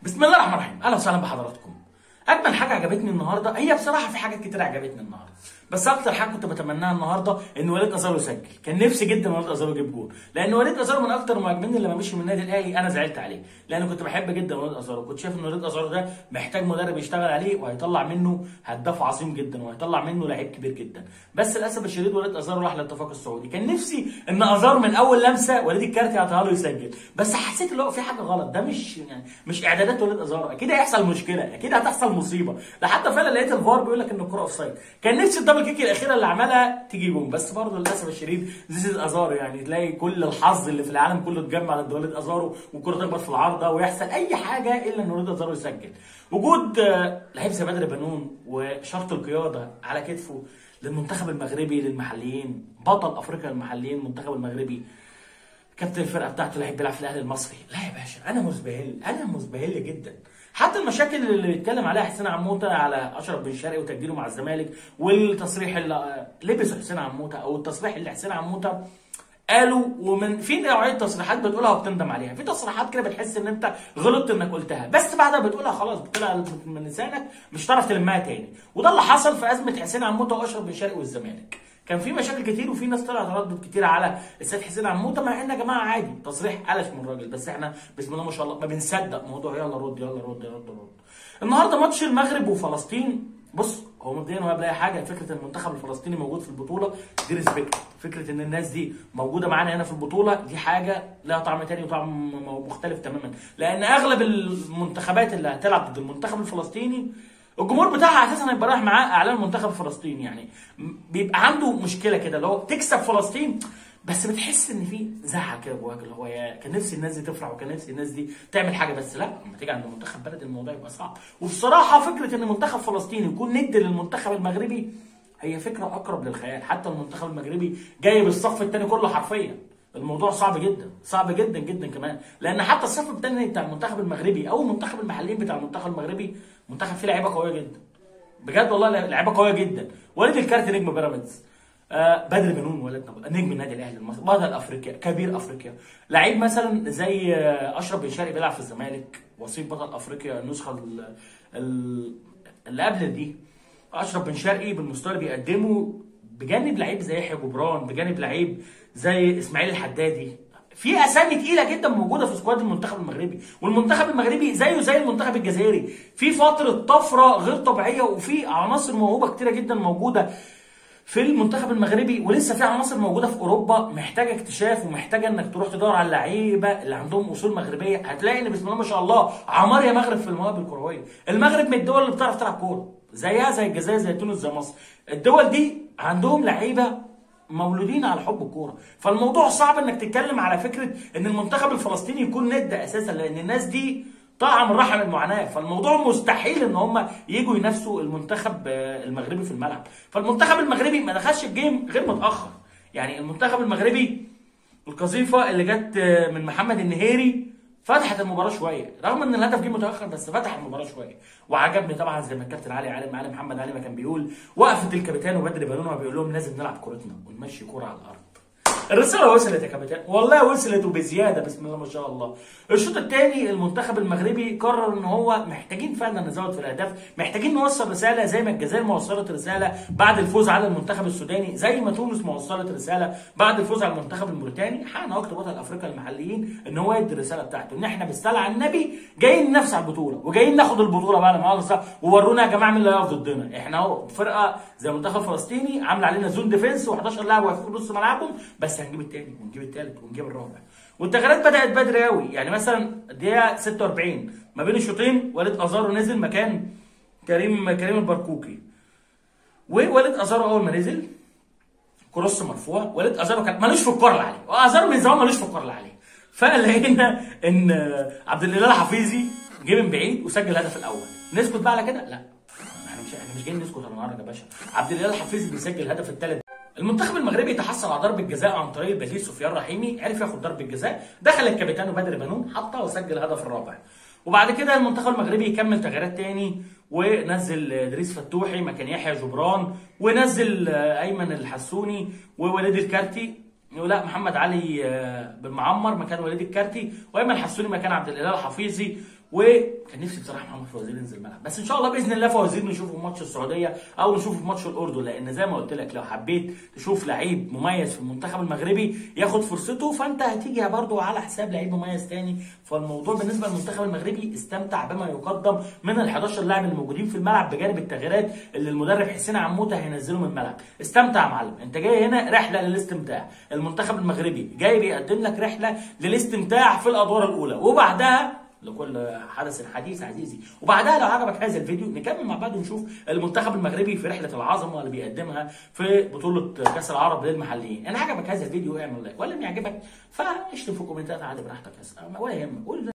بسم الله الرحمن الرحيم اهلا وسهلا بحضراتكم اجمل حاجه عجبتني النهارده هي بصراحه في حاجات كتير عجبتني النهارده بس اكتر حاجه كنت بتمناها النهارده ان وليد ازارو يسجل كان نفسي جدا وليد ازارو يجيب جول لان وليد ازارو من اكتر المهاجمين اللي لما مشي من النادي الاهلي انا زعلت عليه لان كنت بحب جدا وليد ازارو كنت شايف ان وليد ازارو ده محتاج مدرب يشتغل عليه وهيطلع منه هداف عظيم جدا وهيطلع منه لعيب كبير جدا بس للاسف الشديد وليد ازارو راح للاتفاق السعودي كان نفسي ان ازارو من اول لمسه وليد الكارتي يعطيها له يسجل بس حسيت اللي هو في حاجه غلط ده مش يعني مش اعدادات وليد ازارو اكيد هيحصل مشكله اكيد هتحصل مصيبه لحتى فعلا لقيت الفار بيقول لك ان الكره اوف سايد كان نفسي الدبل كيك الاخيره اللي عملها تيجي جون بس برضه للاسف الشديد ذيس ازارو يعني تلاقي كل الحظ اللي في العالم كله اتجمع ضد وليد ازارو والكره تخبط في العارضه ويحصل اي حاجه الا ان وليد ازارو يسجل وجود آه، لعيب زي بدر بنون وشرط القياده على كتفه للمنتخب المغربي للمحليين بطل افريقيا المحليين المنتخب المغربي كابتن الفرقه بتاعته لعيب بيلعب في الاهلي المصري لا يا باشا انا مزبهل انا مزبهل جدا حتى المشاكل اللي بيتكلم عليها حسين عموته على اشرف بن شرقي وتجديده مع الزمالك والتصريح اللي لبسه حسين عموته او التصريح اللي حسين عموته قالوا ومن في نوعيه تصريحات بتقولها وبتندم عليها في تصريحات كده بتحس ان انت غلطت انك قلتها بس بعدها بتقولها خلاص بتطلع من لسانك مش هتعرف تلمها تاني وده اللي حصل في ازمه حسين عموته واشرف بن شرقي والزمالك كان في مشاكل كتير وفي ناس طلعت ردت كتير على السيد حسين عموته مع ان يا جماعه عادي تصريح قلش من الراجل بس احنا بسم الله ما شاء الله ما بنصدق موضوع يلا رد يلا رد يلا رد, رد. النهارده ماتش المغرب وفلسطين بص هو مبدئيا وقبل اي حاجه فكره المنتخب الفلسطيني موجود في البطوله دي ريسبكت فكره ان الناس دي موجوده معانا هنا في البطوله دي حاجه لها طعم تاني وطعم مختلف تماما لان اغلب المنتخبات اللي هتلعب ضد المنتخب الفلسطيني الجمهور بتاعها اساسا هيبقى رايح معاه اعلان المنتخب الفلسطيني يعني بيبقى عنده مشكله كده اللي هو تكسب فلسطين بس بتحس ان في زعل كده جواك اللي هو يا كان نفسي الناس دي تفرح وكان نفسي الناس دي تعمل حاجه بس لا لما تيجي عند منتخب بلد الموضوع يبقى صعب وبصراحه فكره ان منتخب فلسطيني يكون ند للمنتخب المغربي هي فكره اقرب للخيال حتى المنتخب المغربي جاي بالصف الثاني كله حرفيا الموضوع صعب جدا صعب جدا جدا كمان لان حتى الصف الثاني بتاع المنتخب المغربي او المنتخب المحليين بتاع المنتخب المغربي منتخب فيه لعيبه قويه جدا بجد والله لعيبه قويه جدا وليد الكارت نجم بيراميدز آه بدر بنون ولدنا نجم النادي الاهلي المصري بطل افريقيا كبير افريقيا لعيب مثلا زي آه اشرف بن شرقي بيلعب في الزمالك وصيف بطل افريقيا النسخه ال- ال- اللي قبل دي اشرف بن شرقي بالمستوى اللي بيقدمه بجانب لعيب زي يحيى جبران بجانب لعيب زي اسماعيل الحدادي في اسامي تقيله جدا موجوده في سكواد المنتخب المغربي والمنتخب المغربي زيه زي المنتخب الجزائري في فتره طفره غير طبيعيه وفي عناصر موهوبه كتيره جدا موجوده في المنتخب المغربي ولسه في عناصر موجوده في اوروبا محتاجه اكتشاف ومحتاجه انك تروح تدور على اللعيبه اللي عندهم اصول مغربيه هتلاقي ان بسم الله ما شاء الله عمار يا مغرب في المواهب الكرويه المغرب من الدول اللي بتعرف تلعب كوره زيها زي الجزائر زي تونس زي مصر الدول دي عندهم لعيبه مولودين على حب الكوره فالموضوع صعب انك تتكلم على فكره ان المنتخب الفلسطيني يكون ند اساسا لان الناس دي طالعه من رحم المعاناه فالموضوع مستحيل ان هم يجوا ينافسوا المنتخب آه، المغربي في الملعب فالمنتخب المغربي ما دخلش الجيم غير متاخر يعني المنتخب المغربي القذيفه اللي جت آه، من محمد النهيري فتحت المباراه شويه رغم ان الهدف جه متاخر بس فتح المباراه شويه وعجبني طبعا زي ما الكابتن علي علي معالي محمد علي ما كان بيقول وقفه الكابتن وبدر بنون وهو بيقول لهم لازم نلعب كورتنا ونمشي كوره على الارض الرساله وصلت يا كابتن والله وصلت وبزياده بسم الله ما شاء الله الشوط الثاني المنتخب المغربي قرر ان هو محتاجين فعلا نزود في الاهداف محتاجين نوصل رساله زي ما الجزائر ما وصلت رساله بعد الفوز على المنتخب السوداني زي ما تونس ما وصلت رساله بعد الفوز على المنتخب الموريتاني حان وقت بطل افريقيا المحليين ان هو يدي الرساله بتاعته ان احنا بالصلاه على النبي جايين ننافس على البطوله وجايين ناخد البطوله بقى لا مؤاخذه وورونا يا جماعه مين اللي هيقف ضدنا احنا اهو فرقه زي منتخب فلسطيني عامله علينا زون ديفنس و11 لاعب واقفين في نص ملعبهم بس هنجيب الثاني ونجيب الثالث ونجيب الرابع والتغييرات بدات بدري قوي يعني مثلا دقيقه 46 ما بين الشوطين وليد ازارو نزل مكان كريم كريم البركوكي ووليد ازارو اول ما نزل كروس مرفوع وليد ازارو كان ملوش في الكوره اللي عليه ازارو من زمان ملوش في الكوره اللي عليه فلقينا ان عبد الاله حفيظي جه من بعيد وسجل الهدف الاول نسكت بقى على كده لا احنا مش احنا مش جايين نسكت النهارده يا باشا عبد الاله الحفيظي بيسجل الهدف الثالث المنتخب المغربي تحصل على ضربه جزاء عن طريق البديل سفيان رحيمي عرف ياخد ضربه جزاء دخل الكابيتان بدر بنون حطها وسجل الهدف الرابع وبعد كده المنتخب المغربي يكمل تغييرات تاني ونزل ادريس فتوحي مكان يحيى جبران ونزل ايمن الحسوني ووليد الكارتي لا محمد علي بن معمر مكان وليد الكارتي وايمن الحسوني مكان عبد الاله الحفيظي وكان نفسي بصراحه محمد فوزير ينزل الملعب بس ان شاء الله باذن الله فوزير نشوفه في ماتش السعوديه او نشوفه في ماتش الاردن لان زي ما قلت لك لو حبيت تشوف لعيب مميز في المنتخب المغربي ياخد فرصته فانت هتيجي برضه على حساب لعيب مميز تاني فالموضوع بالنسبه للمنتخب المغربي استمتع بما يقدم من ال 11 لاعب الموجودين في الملعب بجانب التغييرات اللي المدرب حسين عموته هينزلهم الملعب استمتع يا معلم انت جاي هنا رحله للاستمتاع المنتخب المغربي جاي بيقدم لك رحله للاستمتاع في الادوار الاولى وبعدها لكل حدث حديث عزيزي وبعدها لو عجبك هذا الفيديو نكمل مع بعض ونشوف المنتخب المغربي في رحله العظمه اللي بيقدمها في بطوله كاس العرب للمحليين ان عجبك هذا الفيديو اعمل لايك ولم يعجبك فاشتم في الكومنتات عادي براحتك ولا يهمك قول